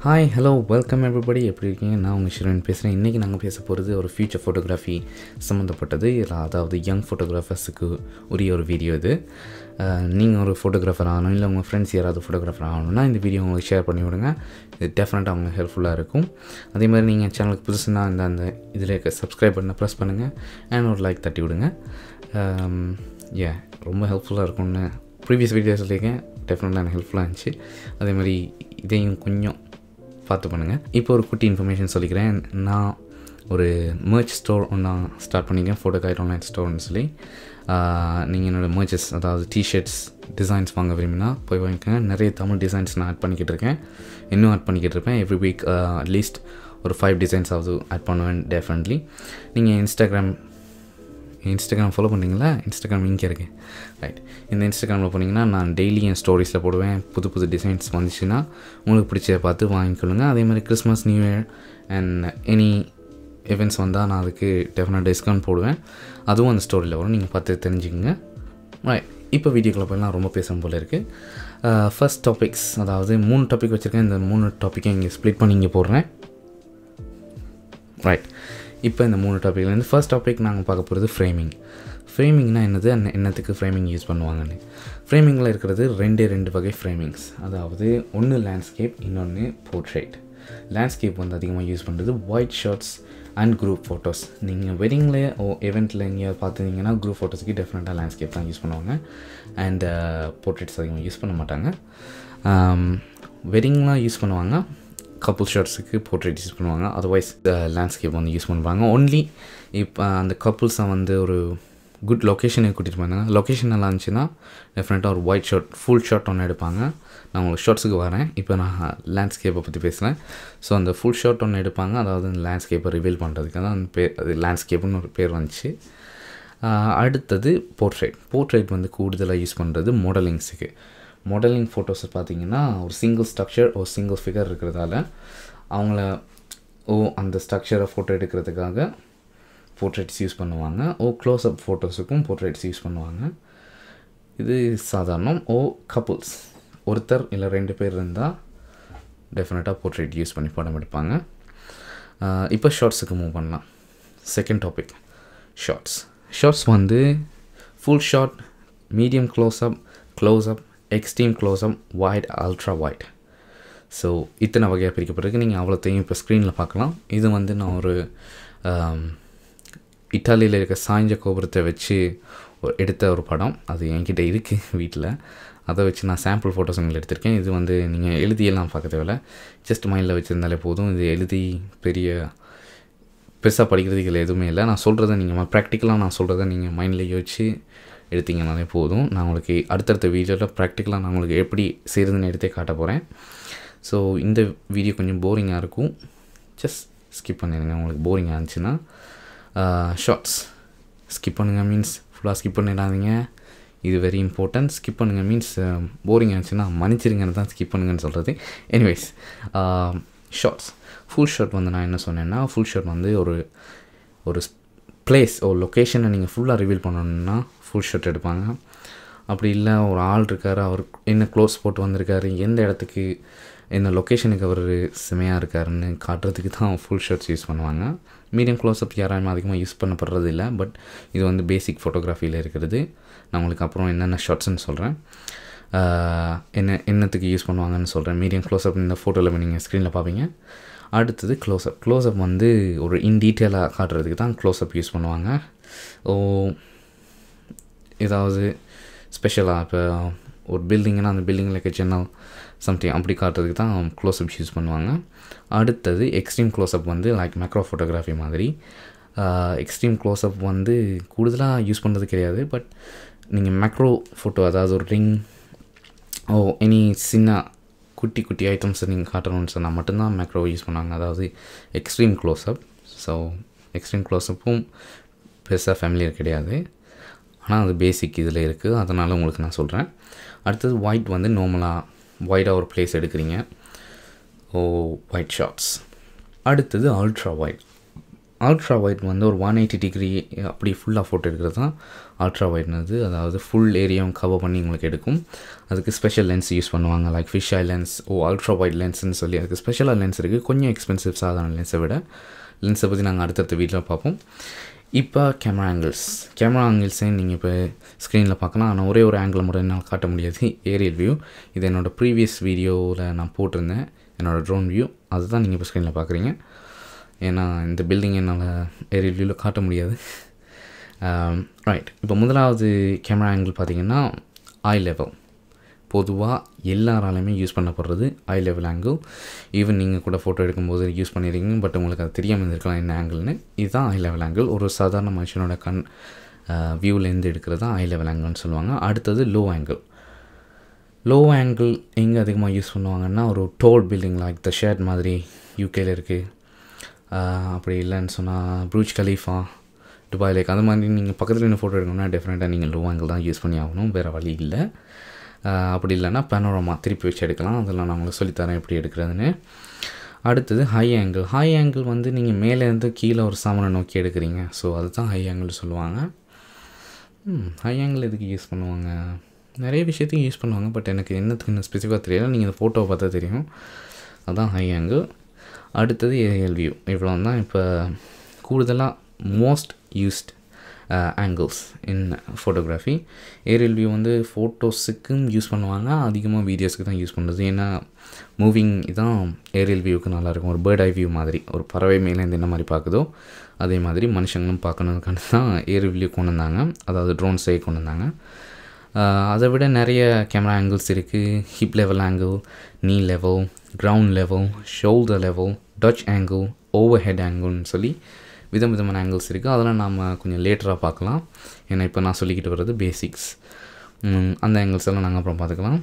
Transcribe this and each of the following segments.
hi hello welcome everybody எப்படி இருக்கீங்க நான் உங்கள் ஷிரன் பேசுகிறேன் இன்றைக்கி நாங்கள் பேச போகிறது ஒரு ஃபியூச்சர் ஃபோட்டோகிராஃபி சம்மந்தப்பட்டது இல்ல அதாவது யங் ஃபோட்டோகிராஃபர்ஸுக்கு உரிய ஒரு வீடியோ இது நீங்கள் ஒரு ஃபோட்டோகிராஃபர் ஆகணும் இல்லை உங்கள் ஃப்ரெண்ட்ஸ் யாராவது ஃபோட்டோகிராஃபர் ஆகணும்னா இந்த வீடியோ உங்களுக்கு ஷேர் பண்ணி விடுங்க இது டெஃபினட்டாக அவங்க ஹெல்ப்ஃபுல்லாக இருக்கும் அதே மாதிரி நீங்கள் சேனலுக்கு புதுசுனா அந்த அந்த இதில் இருக்க சப்ஸ்கிரைப் பண்ண ப்ரெஸ் பண்ணுங்கள் அண்ட் ஒரு லைக் தட்டி விடுங்க ஏ ரொம்ப ஹெல்ப்ஃபுல்லாக இருக்கும்னு ப்ரீவியஸ் வீடியோ சொல்லியிருக்கேன் டெஃபினட்டாக எனக்கு ஹெல்ப்ஃபுல்லாக இருந்துச்சு அதே மாதிரி இதையும் கொஞ்சம் பார்த்து பண்ணுங்கள் இப்போ ஒரு குட்டி இன்ஃபர்மேஷன் சொல்லிக்கிறேன் நான் ஒரு மர்ச் ஸ்டோர் ஒன்றா ஸ்டார்ட் பண்ணியிருக்கேன் ஃபோட்டோ கைட் ஆன்லைன் ஸ்டோர்னு சொல்லி நீங்கள் என்னோடய மர்ச்சஸ் அதாவது டிஷர்ட்ஸ் டிசைன்ஸ் வாங்க விரும்பினா போய் வாங்கிக்கோங்க நிறைய தமிழ் டிசைன்ஸ் நான் ஆட் பண்ணிக்கிட்டு இருக்கேன் இன்னும் ஆட் பண்ணிக்கிட்டு இருப்பேன் எவ்ரி வீக் அட்லீஸ்ட் ஒரு ஃபைவ் டிசைன்ஸ் ஆகுது ஆட் பண்ணுவேன் டெஃபினெட்லி நீங்கள் இன்ஸ்டாகிராம் இன்ஸ்டாகிராம் ஃபாலோ பண்ணுறீங்களா இன்ஸ்டாகிராம் இங்கே இருக்கேன் ரைட் இந்த இன்ஸ்டாகிராமில் போனீங்கன்னா நான் டெய்லி என் ஸ்டோரிஸில் போடுவேன் புது புது டிசைன்ஸ் வந்துச்சுன்னா உங்களுக்கு பிடிச்சத பார்த்து வாங்கிக்கொள்ளுங்க அதே மாதிரி Christmas new year and any events வந்தால் நான் அதுக்கு டெஃபினட் டிஸ்கவுண்ட் போடுவேன் அதுவும் அந்த ஸ்டோரியில் வரும் நீங்கள் பார்த்து தெரிஞ்சுக்கோங்க ரைட் இப்போ வீடியோக்குள்ள போயெல்லாம் ரொம்ப பேசணும் போல இருக்குது ஃபர்ஸ்ட் டாபிக்ஸ் அதாவது மூணு டாபிக் வச்சுருக்கேன் இந்த மூணு டாப்பிக்கை இங்கே ஸ்ப்ளிட் பண்ணி இங்கே போடுறேன் ரைட் இப்போ இந்த மூணு டாப்பிக்லேருந்து ஃபர்ஸ்ட் டாபிக் நாங்கள் பார்க்க போகிறது ஃப்ரேமிங் ஃப்ரேமிங்னா என்னது அன்ன- என்னத்துக்கு ஃப்ரேமிங் யூஸ் பண்ணுவாங்கன்னு ஃப்ரேமிங்கில் இருக்கிறது ரெண்டே ரெண்டு வகை ஃப்ரேமிங்ஸ் அதாவது ஒன்று லேண்ட்ஸ்கேப் இன்னொன்று போர்ட்ரேட் லேண்ட்ஸ்கேப் வந்து அதிகமாக யூஸ் பண்ணுறது wide shots and group photos நீங்கள் வெட்டிங்கில் ஓ eventல எங்கேயாவது பார்த்துருந்தீங்கன்னா குரூப் ஃபோட்டோஸ்க்கு டெஃபினட்டாக லேண்ட்ஸ்கேப் தான் யூஸ் பண்ணுவாங்க அண்ட் போர்ட்ரேட்ஸ் அதிகமாக யூஸ் பண்ண மாட்டாங்க வெட்டிங்லாம் யூஸ் பண்ணுவாங்க கப்புள் ஷர்ட்ஸுக்கு போர்ட்ரேட் யூஸ் பண்ணுவாங்க அதர்வைஸ் லேண்ட்ஸ்கேப் வந்து யூஸ் பண்ணுவாங்க ஒன்லி இப்போ அந்த கப்புள்ஸை வந்து ஒரு குட் லொக்கேஷனுக்கு கூட்டிகிட்டு போயிருந்தாங்க லொக்கேஷன் நல்லா இருந்துச்சுன்னா டெஃபினட்டாக ஒரு ஒயிட் ஷர்ட் ஃபுல் ஷர்ட் ஒன்று எடுப்பாங்க நான் உங்களுக்கு ஷர்ட்ஸுக்கு வரேன் இப்போ நான் லேண்ட்ஸ்கேப்பை பற்றி பேசுகிறேன் ஸோ அந்த ஃபுல் ஷர்ட் ஒன்று எடுப்பாங்க அதாவது அந்த லேண்ட்ஸ்கேப்பை ரிவீல் பண்ணுறதுக்கு தான் அந்த பேர் அது லேண்ட்ஸ்கேப்னு ஒரு பேர் வந்துச்சு ஆஹ் அடுத்தது போர்ட்ரேட் போர்ட்ரேட் வந்து கூடுதலாக யூஸ் பண்ணுறது மாடலிங்ஸுக்கு மாடலிங் ஃபோட்டோஸ் பார்த்தீங்கன்னா ஒரு சிங்கிள் ஸ்ட்ரக்சர் ஒரு சிங்கிள் ஃபிகர் இருக்கிறதால அவங்கள ஓ அந்த ஸ்ட்ரக்சரை ஃபோட்டோ எடுக்கிறதுக்காக போர்ட்ரேட்ஸ் யூஸ் பண்ணுவாங்க ஓ க்ளோஸ்அப் ஃபோட்டோஸுக்கும் போர்ட்ரேட்ஸ் யூஸ் பண்ணுவாங்க இது சாதாரணம் ஓ கப்புள்ஸ் ஒருத்தர் இல்லை ரெண்டு பேர் இருந்தால் டெஃபினட்டாக போர்ட்ரேட் யூஸ் பண்ணி படம் எடுப்பாங்க ஆஹ் இப்போ ஷார்ட்ஸுக்கு மூவ் பண்ணலாம் செகண்ட் டாபிக் ஷார்ட்ஸ் ஷார்ட்ஸ் வந்து full shot medium close up close up extreme close up wide ultra wide so இத்தனை வகையாக பிரிக்கப்பட்டிருக்கு நீங்கள் அவ்வளோத்தையும் இப்போ ஸ்க்ரீனில் பார்க்கலாம் இது வந்து நான் ஒரு ஆம், இட்டாலியில் இருக்க சாய்ஞ்ச கோபுரத்தை வச்சு ஒரு- எடுத்த ஒரு படம் அது என்கிட்ட இருக்குது வீட்டில் அதை வச்சு நான் சாம்பிள் ஃபோட்டோஸ் உங்களுக்கு எடுத்திருக்கேன் இது வந்து நீங்கள் எழுதியெல்லாம் பார்க்க தேவையில்ல ஜஸ்ட் மைண்டில் வச்சுருந்தாலே போதும் இது எழுதி பெரிய பெருசாக படிக்கிறதுக்கு இதில் எதுவுமே இல்லை நான் சொல்கிறத நீங்கள் ப்ராக்டிக்கலாக நான் சொல்கிறத நீங்கள் மைண்டில் யோசிச்சு எடுத்தீங்கனாலே போதும் நான் உங்களுக்கு அடுத்தடுத்த வீடியோவில் ப்ராக்டிக்கலாக நான் உங்களுக்கு எப்படி செய்கிறதுன்னு எடுத்தே காட்ட போகிறேன் ஸோ இந்த வீடியோ கொஞ்சம் போரிங்காக இருக்கும் ஜஸ்ட் ஸ்கிப் பண்ணிடுங்க உங்களுக்கு போரிங்காக இருந்துச்சுன்னா ஷார்ட்ஸ் ஸ்கிப் பண்ணுங்கள் மீன்ஸ் ஃபுல்லாக ஸ்கிப் பண்ணிடாதீங்க இது வெரி இம்பார்ட்டன்ட் ஸ்கிப் பண்ணுங்கள் மீன்ஸ் போரிங் ஆச்சுன்னா மன்னிச்சிருங்கன்னு தான் ஸ்கிப் பண்ணுங்கன்னு சொல்கிறது எனிவேஸ் ஷார்ட்ஸ் ஃபுல் ஷர்ட் வந்து நான் என்ன சொன்னேன்னா ஃபுல் ஷர்ட் வந்து ஒரு ஒரு பிளேஸ் ஒரு லொக்கேஷனை நீங்கள் ஃபுல்லாக ரிவீல் பண்ணணுன்னா ஃபுல் ஷர்ட் எடுப்பாங்க அப்படி இல்லை ஒரு ஆள் இருக்கார் அவர் என்ன க்ளோஸ் போட்டு வந்திருக்காரு எந்த இடத்துக்கு என்ன லொக்கேஷனுக்கு அவர் செமையாக இருக்காருன்னு காட்டுறதுக்கு தான் ஃபுல் ஷர்ட்ஸ் யூஸ் பண்ணுவாங்க மீடியம் க்ளோஸ்அப் யாராலுமே அதிகமாக யூஸ் பண்ணப்படுறது இல்லை பட் இது வந்து பேசிக் ஃபோட்டோகிராஃபியில் இருக்கிறது நான் உங்களுக்கு அப்புறம் என்னென்ன ஷார்ட்ஸ்னு சொல்கிறேன் என்ன என்னத்துக்கு யூஸ் பண்ணுவாங்கன்னு சொல்கிறேன் மீடியம் க்ளோஸ்அப் இந்த ஃபோட்டோவில் நீங்கள் ஸ்க்ரீனில் பார்ப்பீங்க அடுத்தது க்ளோஸ்அப் க்ளோஸ்அப் வந்து ஒரு இன் டீட்டெயிலாக காட்டுறதுக்கு தான் க்ளோஸ்அப் யூஸ் பண்ணுவாங்க ஓ ஏதாவது ஸ்பெஷலாக இப்போ ஒரு பில்டிங்னா அந்த பில்டிங்கில் இருக்க ஜன்னல் சம்திங் அப்படி காட்டுறதுக்கு தான் க்ளோஸ்அப் யூஸ் பண்ணுவாங்க அடுத்தது எக்ஸ்ட்ரீம் க்ளோஸ்அப் வந்து லைக் மேக்ரோ ஃபோட்டோகிராஃபி மாதிரி எக்ஸ்ட்ரீம் க்ளோஸ்அப் வந்து கூடுதலாக யூஸ் பண்ணுறது கிடையாது பட் நீங்கள் மேக்ரோ ஃபோட்டோ அதாவது ஒரு ரிங் ஓ எனி சின்ன குட்டி குட்டி ஐட்டம்ஸை நீங்கள் காட்டணும்னு சொன்னால் மட்டும்தான் மேக்ரோ யூஸ் பண்ணாங்க அதாவது எக்ஸ்ட்ரீம் க்ளோஸ்அப் ஸோ எக்ஸ்ட்ரீம் க்ளோஸ்அப்பும் பெருசாக ஃபேமிலியர் கிடையாது ஆனால் அது பேசிக் இதில் இருக்குது அதனால் உங்களுக்கு நான் சொல்கிறேன் அடுத்தது ஒயிட் வந்து நார்மலாக ஒயிட்டாக ஒரு பிளேஸ் எடுக்கிறீங்க ஓ ஒயிட் ஷார்ட்ஸ் அடுத்தது அல்ட்ரா ஒயிட் அல்ட்ரா ஒயிட் வந்து ஒரு ஒன் எயிட்டி டிகிரி அப்படி ஃபுல்லாக ஃபோட்டோ எடுக்கிறது தான் அல்ட்ரா ஒயிட்னது அதாவது ஃபுல் ஏரியாவும் கவர் பண்ணி உங்களுக்கு எடுக்கும் அதுக்கு ஸ்பெஷல் லென்ஸ் யூஸ் பண்ணுவாங்க லைக் ஃபிஷ் ஐ லென்ஸ் ஓ அல்ட்ரா ஒயிட் லென்ஸ்னு சொல்லி அதுக்கு ஸ்பெஷலாக லென்ஸ் இருக்குது கொஞ்சம் எக்ஸ்பென்சிவ் சாதாரண லென்ஸை விட லென்ஸை பற்றி நாங்கள் அடுத்தடுத்த வீட்டில் பார்ப்போம் இப்போ கேமரா ஆங்கிள்ஸ் கேமரா ஆங்கிள்ஸையும் நீங்கள் இப்போ ஸ்க்ரீனில் பார்க்கலாம் ஆனால் ஒரே ஒரு ஆங்கிள் மட்டும் என்னால் காட்ட முடியாது ஏரியல் வியூ இது என்னோடய ப்ரீவியஸ் வீடியோவில் நான் போட்டிருந்தேன் என்னோடய ட்ரோன் வியூ அதுதான் நீங்கள் இப்போ ஸ்க்ரீனில் பார்க்குறீங்க ஏன்னா இந்த பில்டிங் என்னால் ஏரியல் வியூவில் காட்ட முடியாது ரைட் இப்போ முதலாவது கேமரா ஆங்கிள் பார்த்தீங்கன்னா ஐ லெவல் பொதுவாக எல்லாராலையுமே யூஸ் பண்ணப்படுறது ஐ லெவல் ஆங்கிள் ஈவன் நீங்கள் கூட ஃபோட்டோ எடுக்கும்போது யூஸ் பண்ணியிருக்கீங்க பட் உங்களுக்கு அது தெரியாமல் இருந்திருக்கலாம் என்ன ஆங்கிள்னு இதுதான் ஐ லெவல் ஆங்கிள் ஒரு சாதாரண மனுஷனோட கண் வியூலேருந்து எடுக்கிறது தான் ஐ லெவல் ஆங்கிள்னு சொல்லுவாங்க அடுத்தது லோ ஆங்கிள் லோ ஆங்கிள் எங்கே அதிகமாக யூஸ் பண்ணுவாங்கன்னா ஒரு tall building like the Shard மாதிரி யூகேல இருக்குது அப்படி இல்லைன்னு சொன்னால் ப்ரூச் கலீஃபா துபாய் லேக் அந்த மாதிரி நீங்கள் பக்கத்தில் நின்று ஃபோட்டோ எடுக்கணும்னா டெஃபினட்டாக நீங்கள் லோ ஆங்கிள் தான் யூஸ் பண்ணி ஆகணும் வேறு வழி இல்லை அப்படி இல்லைன்னா பேனோரமா திருப்பி வச்சு எடுக்கலாம் அதெல்லாம் நான் உங்களுக்கு சொல்லித்தரேன் எப்படி எடுக்கிறதுன்னு அடுத்தது ஹை ஆங்கிள் ஹை ஆங்கிள் வந்து நீங்கள் மேலேருந்து கீழே ஒரு சாமனை நோக்கி எடுக்கிறீங்க ஸோ அதுதான் ஹை ஆங்கிள் சொல்லுவாங்க ஹை ஆங்கிள் எதுக்கு யூஸ் பண்ணுவாங்க நிறைய விஷயத்துக்கு யூஸ் பண்ணுவாங்க பட் எனக்கு என்னத்துக்கு இன்னும் ஸ்பெசிஃபிக்காக தெரியல நீங்கள் இந்த ஃபோட்டோவை பார்த்தா தெரியும் அதுதான் ஹை ஆங்கிள் அடுத்தது ஏரியல் வியூ இவ்வளோ தான் இப்போ கூடுதலாக most used angles in photography aerial view வந்து ஃபோட்டோஸுக்கும் யூஸ் பண்ணுவாங்க அதிகமாக வீடியோஸுக்கு தான் யூஸ் பண்ணுறது ஏன்னா மூவிங் தான் ஏரியல் வியூவுக்கு நல்லாயிருக்கும் ஒரு பேர்ட் ஐ வியூ மாதிரி ஒரு பறவை மேலேருந்து என்ன மாதிரி பார்க்குதோ அதே மாதிரி மனுஷங்களும் பார்க்கணுக்கான தான் ஏரியல் வியூ கொண்டு வந்தாங்க அதாவது ட்ரோன்ஸே கொண்டு வந்தாங்க அதை விட நிறைய கேமரா ஆங்கிள்ஸ் இருக்குது hip level angle knee level ground level shoulder level Dutch angle overhead ஆங்கிள்னு சொல்லி விதம் விதமான ஆங்கிள்ஸ் இருக்குது அதெல்லாம் நாம் கொஞ்சம் லேட்டராக பார்க்கலாம் ஏன்னா இப்போ நான் சொல்லிக்கிட்டு வர்றது பேசிக்ஸ் அந்த ஆங்கிள்ஸ் எல்லாம் நாங்கள் அப்புறம் பார்த்துக்கலாம்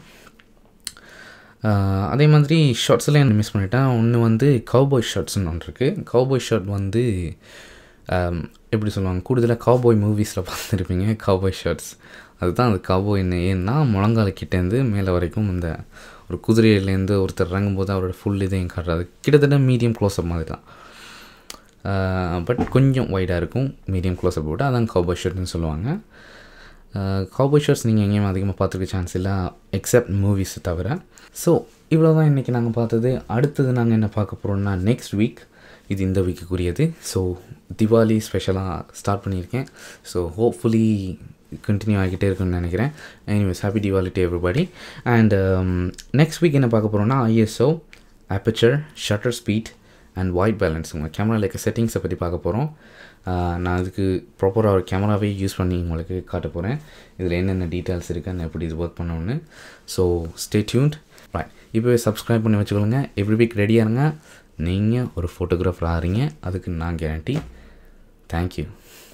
அதே மாதிரி ஷர்ட்ஸில் என்ன மிஸ் பண்ணிட்டேன் ஒன்று வந்து கவுபாய் ஷர்ட்ஸ்னு ஒன்று இருக்குது கவுபாய் ஷர்ட் வந்து எப்படி சொல்லுவாங்க கூடுதலாக கவுபாய் மூவிஸில் பார்த்துருப்பீங்க கவுபாய் ஷர்ட்ஸ் அதுதான் அது கவுபாய் என்ன ஏன்னா முழங்கால கிட்டேருந்து மேலே வரைக்கும் இந்த ஒரு குதிரையிலேருந்து ஒருத்தர் இறங்கும்போது அவரோட ஃபுல் இதையும் காட்டுறது கிட்டத்தட்ட மீடியம் க்ளோஸ்அப் மாதிரி தான் பட் கொஞ்சம் ஒய்டாக இருக்கும் மீடியம் க்ளோஸ்அப் விட அதான் கவுபாய் ஷர்ட்னு சொல்லுவாங்க கவுபாய் ஷர்ட்ஸ் நீங்கள் எங்கேயும் அதிகமாக பார்த்துருக்க சான்ஸ் இல்லை எக்ஸப்ட் மூவிஸ் தவிர ஸோ இவ்வளோ தான் இன்றைக்கி நாங்கள் பார்த்தது அடுத்தது நாங்கள் என்ன பார்க்க போகிறோம்னா நெக்ஸ்ட் வீக் இது இந்த வீக்குக்குரியது ஸோ திவாலி ஸ்பெஷலாக ஸ்டார்ட் பண்ணியிருக்கேன் ஸோ ஹோப்ஃபுல்லி கண்டினியூ ஆகிட்டே இருக்குன்னு நினைக்கிறேன் anyways happy Diwali to everybody and next week என்ன பார்க்க போகிறோம்னா ISO aperture shutter speed and white balance உங்கள் கேமராவில் இருக்க செட்டிங்ஸை பற்றி பார்க்க போகிறோம் நான் அதுக்கு ப்ராப்பராக ஒரு கேமராவே யூஸ் பண்ணி உங்களுக்கு காட்ட போகிறேன் இதில் என்னென்ன டீட்டெயில்ஸ் இருக்குன்னு எப்படி இது ஒர்க் பண்ணணும்னு ஸோ ஸ்டே டியூன்ட் ரைட் இப்போவே சப்ஸ்கிரைப் பண்ணி வச்சுக்கோங்க எவ்ரி வீக் ரெடியாக இருங்க நீங்கள் ஒரு ஃபோட்டோகிராஃபர் ஆகிறீங்க அதுக்கு நான் கேரண்டி தேங்க்யூ